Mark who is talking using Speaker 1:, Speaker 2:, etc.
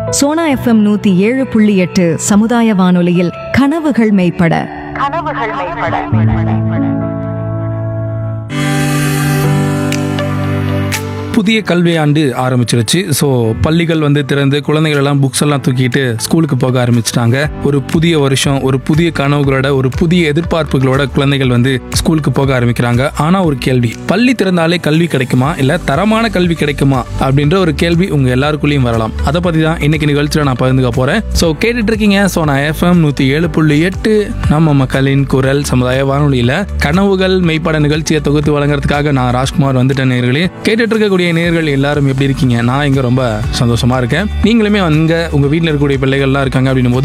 Speaker 1: Sona FM நூத்தி ஏழு புள்ளி எட்டு சமுதாய வானொலியில் கனவுகள் மெய்ப்பட
Speaker 2: கனவுகள் மேம்பட
Speaker 3: புதிய கல்வியாண்டு ஆரம்பிச்சிருச்சு ஸோ பள்ளிகள் வந்து திறந்து குழந்தைகள் எல்லாம் புக்ஸ் எல்லாம் தூக்கிட்டு ஸ்கூலுக்கு போக ஆரம்பிச்சிட்டாங்க ஒரு புதிய வருஷம் ஒரு புதிய கனவுகளோட ஒரு புதிய எதிர்பார்ப்புகளோட குழந்தைகள் வந்து ஸ்கூலுக்கு போக ஆரம்பிக்கிறாங்க ஆனா ஒரு கேள்வி பள்ளி திறந்தாலே கல்வி கிடைக்குமா இல்ல தரமான கல்வி கிடைக்குமா அப்படின்ற ஒரு கேள்வி உங்க எல்லாருக்குள்ளேயும் வரலாம் அதை பத்தி தான் இன்னைக்கு நிகழ்ச்சியில நான் பகிர்ந்துக்க போறேன் ஸோ கேட்டுட்டு இருக்கீங்க ஸோ நான் எஃப்எம் நூத்தி ஏழு புள்ளி எட்டு நம்ம மக்களின் குரல் சமுதாய வானொலியில கனவுகள் மெய்ப்பட நிகழ்ச்சியை தொகுத்து வழங்குறதுக்காக நான் ராஜ்குமார் வந்துட்டேன் நேர்களே கேட்டுட்டு இருக்கக்கூடிய நேர்கள் எல்லாரும் எப்படி இருக்கீங்க நான் இங்க ரொம்ப சந்தோஷமா இருக்கேன் நீங்களுமே அங்க உங்க வீட்டில் இருக்கக்கூடிய பிள்ளைகள்லாம் இருக்காங்க அப்படின்னும் போது